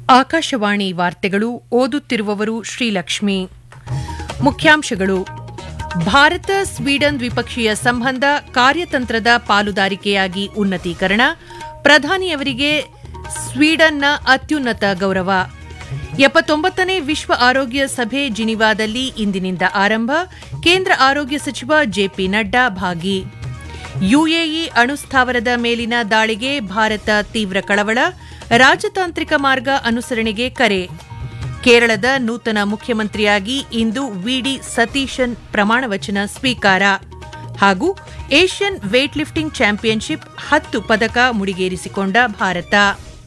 ಆಕಾಶವಾಣಿ ವಾರ್ತೆಗಳು ಓದುತ್ತಿರುವವರು ಶ್ರೀಲಕ್ಷ್ಮಿ ಮುಖ್ಯಾಂಶಗಳು ಭಾರತ ಸ್ವೀಡನ್ ದ್ವಿಪಕ್ಷೀಯ ಸಂಬಂಧ ಕಾರ್ಯತಂತ್ರದ ಪಾಲುದಾರಿಕೆಯಾಗಿ ಉನ್ನತೀಕರಣ ಪ್ರಧಾನಿಯವರಿಗೆ ಸ್ವೀಡನ್ನ ಅತ್ಯುನ್ನತ ಗೌರವ ಎಪ್ಪತ್ತೊಂಬತ್ತನೇ ವಿಶ್ವ ಆರೋಗ್ಯ ಸಭೆ ಜಿನಿವಾದಲ್ಲಿ ಇಂದಿನಿಂದ ಆರಂಭ ಕೇಂದ್ರ ಆರೋಗ್ಯ ಸಚಿವ ಜೆಪಿ ನಡ್ಡಾ ಭಾಗಿ ಯುಎಇ ಅಣುಸ್ಥಾವರದ ಮೇಲಿನ ದಾಳಿಗೆ ಭಾರತ ತೀವ್ರ ಕಳವಳ ರಾಜತಾಂತ್ರಿಕ ಮಾರ್ಗ ಅನುಸರಣೆಗೆ ಕರೆ ಕೇರಳದ ನೂತನ ಮುಖ್ಯಮಂತ್ರಿಯಾಗಿ ಇಂದು ವಿಡಿ ಸತೀಶನ್ ಪ್ರಮಾಣವಚನ ಸ್ವೀಕಾರ ಹಾಗೂ ಏಷ್ಯನ್ ವೇಟ್ ಲಿಫ್ಟಿಂಗ್ ಚಾಂಪಿಯನ್ಶಿಪ್ ಹತ್ತು ಪದಕ ಮುಡಿಗೇರಿಸಿಕೊಂಡ ಭಾರತ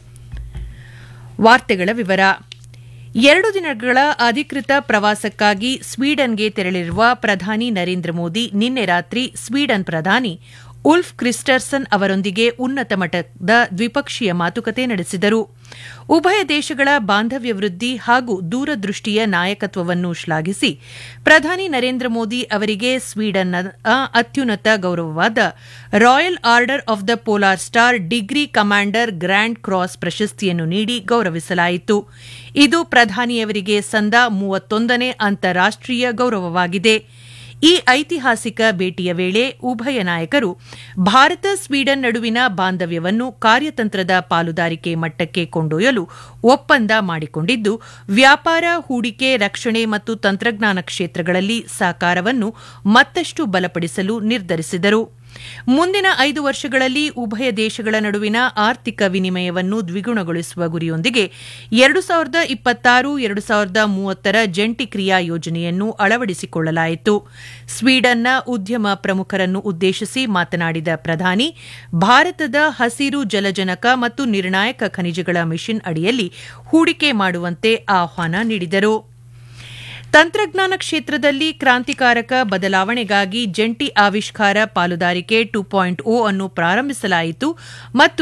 ವಾರ್ತೆಗಳ ವಿವರ ಎರಡು ದಿನಗಳ ಅಧಿಕೃತ ಪ್ರವಾಸಕ್ಕಾಗಿ ಸ್ವೀಡನ್ಗೆ ತೆರಳಿರುವ ಪ್ರಧಾನಿ ನರೇಂದ್ರ ಮೋದಿ ನಿನ್ನೆ ರಾತ್ರಿ ಸ್ವೀಡನ್ ಪ್ರಧಾನಿ ಉಲ್ಫ್ ಕ್ರಿಸ್ಟರ್ಸನ್ ಅವರೊಂದಿಗೆ ಉನ್ನತ ಮಟ್ಟದ ದ್ವಿಪಕ್ಷೀಯ ಮಾತುಕತೆ ನಡೆಸಿದರು ಉಭಯ ದೇಶಗಳ ಬಾಂಧವ್ಯ ವೃದ್ಧಿ ಹಾಗೂ ದೂರದೃಷ್ಟಿಯ ನಾಯಕತ್ವವನ್ನು ಶ್ಲಾಘಿಸಿ ಪ್ರಧಾನಿ ನರೇಂದ್ರ ಮೋದಿ ಅವರಿಗೆ ಸ್ವೀಡನ್ನ ಅತ್ಯುನ್ನತ ಗೌರವವಾದ royal order of the polar star degree commander grand cross ಪ್ರಶಸ್ತಿಯನ್ನು ನೀಡಿ ಗೌರವಿಸಲಾಯಿತು ಇದು ಪ್ರಧಾನಿಯವರಿಗೆ ಸಂದ ಮೂವತ್ತೊಂದನೇ ಅಂತಾರಾಷ್ಟೀಯ ಗೌರವವಾಗಿದೆ ಈ ಐತಿಹಾಸಿಕ ಭೇಟಿಯ ವೇಳೆ ಉಭಯ ನಾಯಕರು ಭಾರತ ಸ್ವೀಡನ್ ನಡುವಿನ ಬಾಂಧವ್ಯವನ್ನು ಕಾರ್ಯತಂತ್ರದ ಪಾಲುದಾರಿಕೆ ಮಟ್ಟಕ್ಕೆ ಕೊಂಡೊಯ್ಯಲು ಒಪ್ಪಂದ ಮಾಡಿಕೊಂಡಿದ್ದು ವ್ಯಾಪಾರ ಹೂಡಿಕೆ ರಕ್ಷಣೆ ಮತ್ತು ತಂತ್ರಜ್ಞಾನ ಕ್ಷೇತ್ರಗಳಲ್ಲಿ ಸಹಕಾರವನ್ನು ಮತ್ತಷ್ಟು ಬಲಪಡಿಸಲು ನಿರ್ಧರಿಸಿದರು ಮುಂದಿನ ಐದು ವರ್ಷಗಳಲ್ಲಿ ಉಭಯ ದೇಶಗಳ ನಡುವಿನ ಆರ್ಥಿಕ ವಿನಿಮಯವನ್ನು ದ್ವಿಗುಣಗೊಳಿಸುವ ಗುರಿಯೊಂದಿಗೆ ಎರಡು ಸಾವಿರದ ಇಪ್ಪತ್ತಾರು ಎರಡು ಸಾವಿರದ ಮೂವತ್ತರ ಜಂಟಿ ಕ್ರಿಯಾ ಯೋಜನೆಯನ್ನು ಅಳವಡಿಸಿಕೊಳ್ಳಲಾಯಿತು ಸ್ವೀಡನ್ನ ಉದ್ಯಮ ಪ್ರಮುಖರನ್ನು ಉದ್ದೇಶಿಸಿ ಮಾತನಾಡಿದ ಪ್ರಧಾನಿ ಭಾರತದ ಹಸಿರು ಜಲಜನಕ ಮತ್ತು ನಿರ್ಣಾಯಕ ಖನಿಜಗಳ ಮಿಷನ್ ಅಡಿಯಲ್ಲಿ ಹೂಡಿಕೆ ಮಾಡುವಂತೆ ಆಹ್ವಾನ ನೀಡಿದರು ತಂತ್ರಜ್ಞಾನ ಕ್ಷೇತ್ರದಲ್ಲಿ ಕ್ರಾಂತಿಕಾರಕ ಬದಲಾವಣೆಗಾಗಿ ಜಂಟಿ ಆವಿಷ್ಕಾರ ಪಾಲುದಾರಿಕೆ ಟು ಪಾಯಿಂಟ್ ಓ ಅನ್ನು ಪ್ರಾರಂಭಿಸಲಾಯಿತು ಮತ್ತು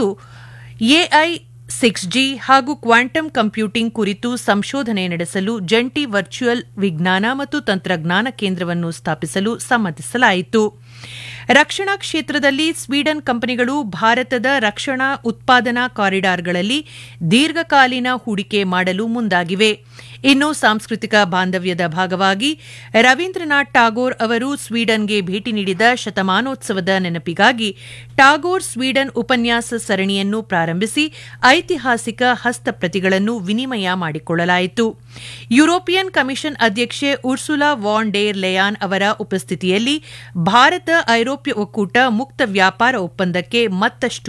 ಎಐ ಸಿಕ್ಸ್ ಜಿ ಹಾಗೂ ಕ್ವಾಂಟಮ್ ಕಂಪ್ಯೂಟಿಂಗ್ ಕುರಿತು ಸಂಶೋಧನೆ ನಡೆಸಲು ಜಂಟಿ ವರ್ಚುವಲ್ ವಿಜ್ಞಾನ ಮತ್ತು ತಂತ್ರಜ್ಞಾನ ಕೇಂದ್ರವನ್ನು ಸ್ಥಾಪಿಸಲು ಸಮ್ಮತಿಸಲಾಯಿತು ರಕ್ಷಣಾ ಕ್ಷೇತ್ರದಲ್ಲಿ ಸ್ವೀಡನ್ ಕಂಪನಿಗಳು ಭಾರತದ ರಕ್ಷಣಾ ಉತ್ಪಾದನಾ ಕಾರಿಡಾರ್ಗಳಲ್ಲಿ ದೀರ್ಘಕಾಲೀನ ಹೂಡಿಕೆ ಮಾಡಲು ಮುಂದಾಗಿವೆ ಇನ್ನು ಸಾಂಸ್ಕೃತಿಕ ಬಾಂಧವ್ಯದ ಭಾಗವಾಗಿ ರವೀಂದ್ರನಾಥ್ ಟಾಗೋರ್ ಅವರು ಸ್ವೀಡನ್ಗೆ ಭೇಟಿ ನೀಡಿದ ಶತಮಾನೋತ್ಸವದ ನೆನಪಿಗಾಗಿ ಟಾಗೋರ್ ಸ್ವೀಡನ್ ಉಪನ್ಯಾಸ ಸರಣಿಯನ್ನು ಪ್ರಾರಂಭಿಸಿ ಐತಿಹಾಸಿಕ ಹಸ್ತಪ್ರತಿಗಳನ್ನು ವಿನಿಮಯ ಮಾಡಿಕೊಳ್ಳಲಾಯಿತು ಯುರೋಪಿಯನ್ ಕಮಿಷನ್ ಅಧ್ಯಕ್ಷೆ ಉರ್ಸುಲಾ ವಾನ್ ಡೇರ್ ಲೆಯಾನ್ ಅವರ ಉಪಸ್ಥಿತಿಯಲ್ಲಿ ಭಾರತ ಐರೋಪ್ಯ ಒಕ್ಕೂಟ ಮುಕ್ತ ವ್ಯಾಪಾರ ಒಪ್ಪಂದಕ್ಕೆ ಮತ್ತಷ್ಟು